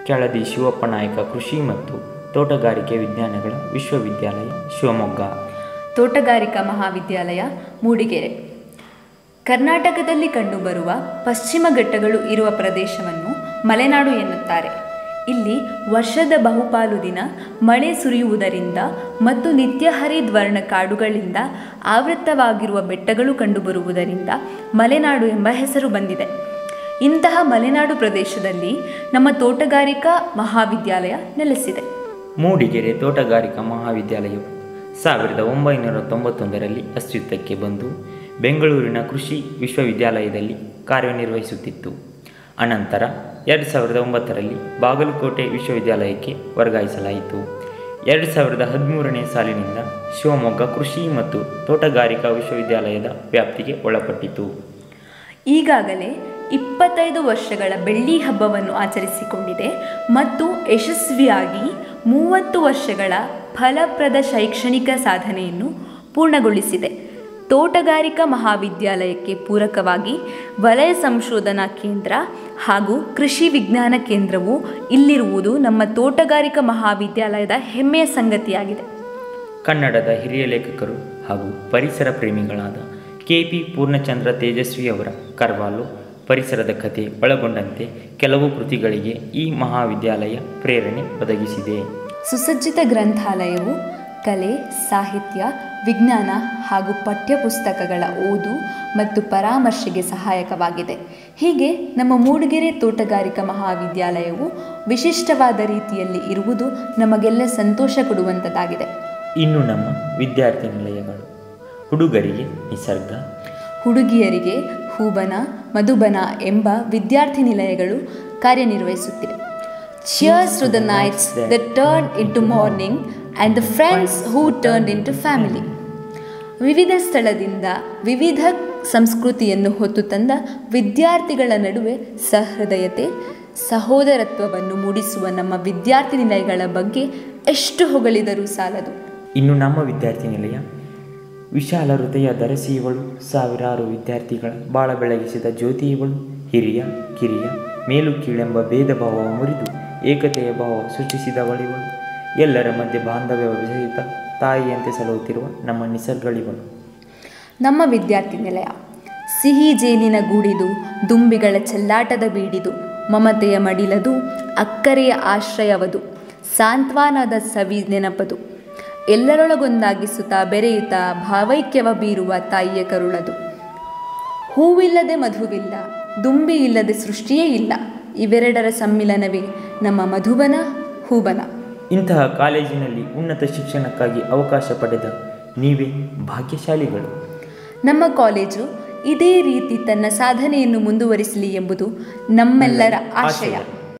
ಕೆಳದಿ ಶಿವಪ್ಪ ನಾಯಕ ಕೃಷಿ ಮತ್ತು ತೋಟಗಾರಿಕೆ ವಿಜ್ಞಾನಗಳ ವಿಶ್ವವಿದ್ಯಾಲಯ ಶಿವಮೊಗ್ಗ ತೋಟಗಾರಿಕಾ ಮಹಾವಿದ್ಯಾಲಯ ಮೂಡಿಗೆರೆ ಕರ್ನಾಟಕದಲ್ಲಿ ಕಂಡುಬರುವ ಪಶ್ಚಿಮ ಘಟ್ಟಗಳು ಇರುವ ಪ್ರದೇಶವನ್ನು ಮಲೆನಾಡು ಎನ್ನುತ್ತಾರೆ ಇಲ್ಲಿ ವರ್ಷದ ಬಹುಪಾಲು ದಿನ ಮಳೆ ಸುರಿಯುವುದರಿಂದ ಮತ್ತು ನಿತ್ಯ ಹರಿದ್ವರ್ಣ ಕಾಡುಗಳಿಂದ ಆವೃತ್ತವಾಗಿರುವ ಬೆಟ್ಟಗಳು ಕಂಡುಬರುವುದರಿಂದ ಮಲೆನಾಡು ಎಂಬ ಹೆಸರು ಬಂದಿದೆ ಇಂತಹ ಮಲೆನಾಡು ಪ್ರದೇಶದಲ್ಲಿ ನಮ್ಮ ತೋಟಗಾರಿಕಾ ಮಹಾವಿದ್ಯಾಲಯ ನೆಲೆಸಿದೆ ಮೂಡಿಗೆರೆ ತೋಟಗಾರಿಕಾ ಮಹಾವಿದ್ಯಾಲಯವು ಸಾವಿರದ ಒಂಬೈನೂರ ತೊಂಬತ್ತೊಂದರಲ್ಲಿ ಅಸ್ತಿತ್ವಕ್ಕೆ ಬಂದು ಬೆಂಗಳೂರಿನ ಕೃಷಿ ವಿಶ್ವವಿದ್ಯಾಲಯದಲ್ಲಿ ಕಾರ್ಯನಿರ್ವಹಿಸುತ್ತಿತ್ತು ಅನಂತರ ಎರಡು ಸಾವಿರದ ಒಂಬತ್ತರಲ್ಲಿ ಬಾಗಲಕೋಟೆ ವಿಶ್ವವಿದ್ಯಾಲಯಕ್ಕೆ ವರ್ಗಾಯಿಸಲಾಯಿತು ಎರಡು ಸಾವಿರದ ಹದಿಮೂರನೇ ಸಾಲಿನಿಂದ ಶಿವಮೊಗ್ಗ ಕೃಷಿ ಮತ್ತು ತೋಟಗಾರಿಕಾ ವಿಶ್ವವಿದ್ಯಾಲಯದ ವ್ಯಾಪ್ತಿಗೆ ಒಳಪಟ್ಟಿತು ಈಗಾಗಲೇ ಇಪ್ಪತ್ತೈದು ವರ್ಷಗಳ ಬೆಳ್ಳಿ ಹಬ್ಬವನ್ನು ಆಚರಿಸಿಕೊಂಡಿದೆ ಮತ್ತು ಯಶಸ್ವಿಯಾಗಿ ಮೂವತ್ತು ವರ್ಷಗಳ ಫಲಪ್ರದ ಶೈಕ್ಷಣಿಕ ಸಾಧನೆಯನ್ನು ಪೂರ್ಣಗೊಳಿಸಿದೆ ತೋಟಗಾರಿಕಾ ಮಹಾವಿದ್ಯಾಲಯಕ್ಕೆ ಪೂರಕವಾಗಿ ವಲಯ ಸಂಶೋಧನಾ ಕೇಂದ್ರ ಹಾಗೂ ಕೃಷಿ ವಿಜ್ಞಾನ ಕೇಂದ್ರವು ಇಲ್ಲಿರುವುದು ನಮ್ಮ ತೋಟಗಾರಿಕಾ ಮಹಾವಿದ್ಯಾಲಯದ ಹೆಮ್ಮೆಯ ಸಂಗತಿಯಾಗಿದೆ ಕನ್ನಡದ ಹಿರಿಯ ಲೇಖಕರು ಹಾಗೂ ಪರಿಸರ ಪ್ರೇಮಿಗಳಾದ ಕೆ ಪಿ ಪೂರ್ಣಚಂದ್ರ ತೇಜಸ್ವಿಯವರ ಕರ್ವಾಲು ಪರಿಸರದ ಕಥೆ ಒಳಗೊಂಡಂತೆ ಕೆಲವು ಕೃತಿಗಳಿಗೆ ಈ ಮಹಾವಿದ್ಯಾಲಯ ಪ್ರೇರಣೆ ಒದಗಿಸಿದೆ ಸುಸಜ್ಜಿತ ಗ್ರಂಥಾಲಯವು ಕಲೆ ಸಾಹಿತ್ಯ ವಿಜ್ಞಾನ ಹಾಗೂ ಪಠ್ಯಪುಸ್ತಕಗಳ ಓದು ಮತ್ತು ಪರಾಮರ್ಶೆಗೆ ಸಹಾಯಕವಾಗಿದೆ ಹೀಗೆ ನಮ್ಮ ಮೂಡಿಗೆರೆ ತೋಟಗಾರಿಕಾ ಮಹಾವಿದ್ಯಾಲಯವು ವಿಶಿಷ್ಟವಾದ ರೀತಿಯಲ್ಲಿ ಇರುವುದು ನಮಗೆಲ್ಲ ಸಂತೋಷ ಕೊಡುವಂಥದ್ದಾಗಿದೆ ಇನ್ನು ನಮ್ಮ ವಿದ್ಯಾರ್ಥಿ ನಿಲಯಗಳು ಹುಡುಗರಿಗೆ ನಿಸರ್ಗ ಹುಡುಗಿಯರಿಗೆ ಹೂಬನ ಮಧುಬನ ಎಂಬ ವಿದ್ಯಾರ್ಥಿ ನಿಲಯಗಳು ಕಾರ್ಯನಿರ್ವಹಿಸುತ್ತಿವೆ cheers to the nights the turn into morning and the friends who turn into family ವಿವಿಧ ಸ್ಥಳದಿಂದ ವಿವಿಧ ಸಂಸ್ಕೃತಿಯನ್ನು ಹೊತ್ತು ತಂದ ವಿದ್ಯಾರ್ಥಿಗಳ ನಡುವೆ ಸಹೃದಯತೆ ಸಹೋದರತ್ವವನ್ನು ಮೂಡಿಸುವ ನಮ್ಮ ವಿದ್ಯಾರ್ಥಿ ನಿಲಯಗಳ ಬಗ್ಗೆ ಎಷ್ಟು ಹೊಗಳಿದರೂ ಸಾಲದು ಇನ್ನು ನಮ್ಮ ವಿದ್ಯಾರ್ಥಿ ನಿಲಯ ವಿಶಾಲ ಹೃದಯ ಧರಿಸಿ ಇವಳು ಸಾವಿರಾರು ವಿದ್ಯಾರ್ಥಿಗಳ ಬಾಳ ಬೆಳಗಿಸಿದ ಜ್ಯೋತಿ ಇವಳು ಹಿರಿಯ ಕಿರಿಯ ಮೇಲು ಕೀಳೆಂಬ ಭೇದ ಭಾವ ಮುರಿದು ಏಕತೆಯ ಭಾವ ಸೃಷ್ಟಿಸಿದವಳಿವಳು ಎಲ್ಲರ ಮಧ್ಯೆ ಬಾಂಧವ್ಯ ಸಹಿತ ತಾಯಿಯಂತೆ ಸಲಹುತ್ತಿರುವ ನಮ್ಮ ನಿಸರ್ಗಳಿವಳು ನಮ್ಮ ವಿದ್ಯಾರ್ಥಿ ನಿಲಯ ಸಿಹಿ ಜೇನಿನ ಗೂಡಿದು ದುಂಬಿಗಳ ಚೆಲ್ಲಾಟದ ಬೀಡಿದು ಮಮತೆಯ ಮಡಿಲದು ಅಕ್ಕರೆಯ ಆಶ್ರಯವದು ಸಾಂತ್ವನದ ಸವಿ ನೆನಪದು ಎಲ್ಲರೊಳಗೊಂದಾಗಿಸುತ್ತಾ ಬೆರೆಯುತ್ತಾ ಭಾವೈಕ್ಯವ ಬೀರುವ ತಾಯಿಯ ಕರುಳದು ಹೂವಿಲ್ಲದೆ ಮಧುವಿಲ್ಲ ದುಂಬಿ ಇಲ್ಲದೆ ಸೃಷ್ಟಿಯೇ ಇಲ್ಲ ಇವೆರಡರ ಸಮ್ಮಿಲನವೇ ನಮ್ಮ ಮಧುಬನ ಹೂಬನ ಇಂತಹ ಕಾಲೇಜಿನಲ್ಲಿ ಉನ್ನತ ಶಿಕ್ಷಣಕ್ಕಾಗಿ ಅವಕಾಶ ಪಡೆದ ನೀವೇ ಭಾಗ್ಯಶಾಲಿಗಳು ನಮ್ಮ ಕಾಲೇಜು ಇದೇ ರೀತಿ ತನ್ನ ಸಾಧನೆಯನ್ನು ಮುಂದುವರಿಸಲಿ ಎಂಬುದು ನಮ್ಮೆಲ್ಲರ ಆಶಯ